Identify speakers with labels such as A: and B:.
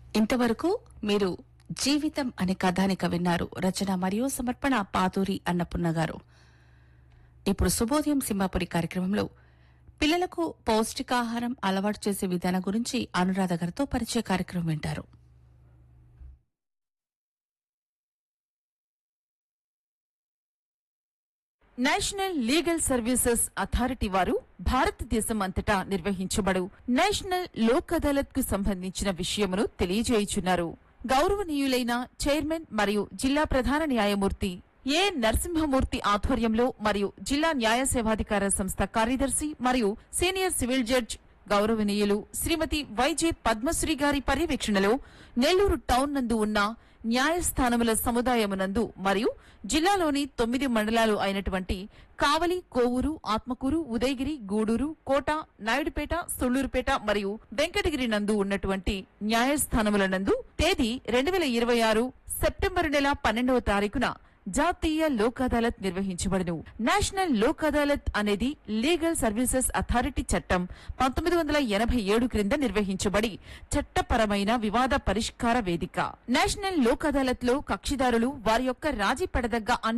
A: ఇంతవరకు మీరు జీవితం అనే కథానిక విన్నారు రచన మరియు సమర్పణ పాతూరి అన్నపూర్ణ గారు ఇప్పుడు శుభోదయం సింహాపురి కార్యక్రమంలో పిల్లలకు పౌష్టికాహారం అలవాటు చేసే విధానం గురించి అనురాధ గారితో పరిచయ కార్యక్రమం వింటారు
B: నేషనల్ లీగల్ సర్వీసెస్ అథారిటీ వారు భారతదేశం అంతటా నిర్వహించబడు నేషనల్ లోక్ అదాలత్ కు సంబంధించిన విషయమును తెలియజేయుచున్నారు గౌరవనీయులైన చైర్మన్ మరియు జిల్లా ప్రధాన న్యాయమూర్తి ఏ నరసింహమూర్తి ఆధ్వర్యంలో మరియు జిల్లా న్యాయ సేవాధికార సంస్థ కార్యదర్శి మరియు సీనియర్ సివిల్ జడ్జ్ గౌరవనీయులు శ్రీమతి వైజే పద్మశ్రీ గారి పర్యవేక్షణలో నెల్లూరు టౌన్ నందు ఉన్న న్యాయస్థానముల సముదాయమునందు మరియు జిల్లాలోని తొమ్మిది మండలాలు అయినటువంటి కావలి కోవూరు ఆత్మకూరు ఉదయగిరి గూడూరు కోట నాయుడుపేట సొళ్లూరుపేట మరియు వెంకటగిరి నందు ఉన్నటువంటి న్యాయస్థానముల నందు తేదీ రెండు వేల ఇరవై ఆరు సెప్టెంబరు నెల పన్నెండవ తారీఖున జాతీయ లోక్ అదాలత్ నిర్వహించబడును నేషనల్ లోక్ అదాలత్ అనేది లీగల్ సర్వీసెస్ అథారిటీ చట్టం పంతొమ్మిది వందల ఎనభై ఏడు క్రింద నిర్వహించబడి చట్టపరమైన వివాద పరిష్కార వేదిక నేషనల్ లోక్ అదాలత్ లో కక్షిదారులు వారి యొక్క రాజీ పడదగ్గ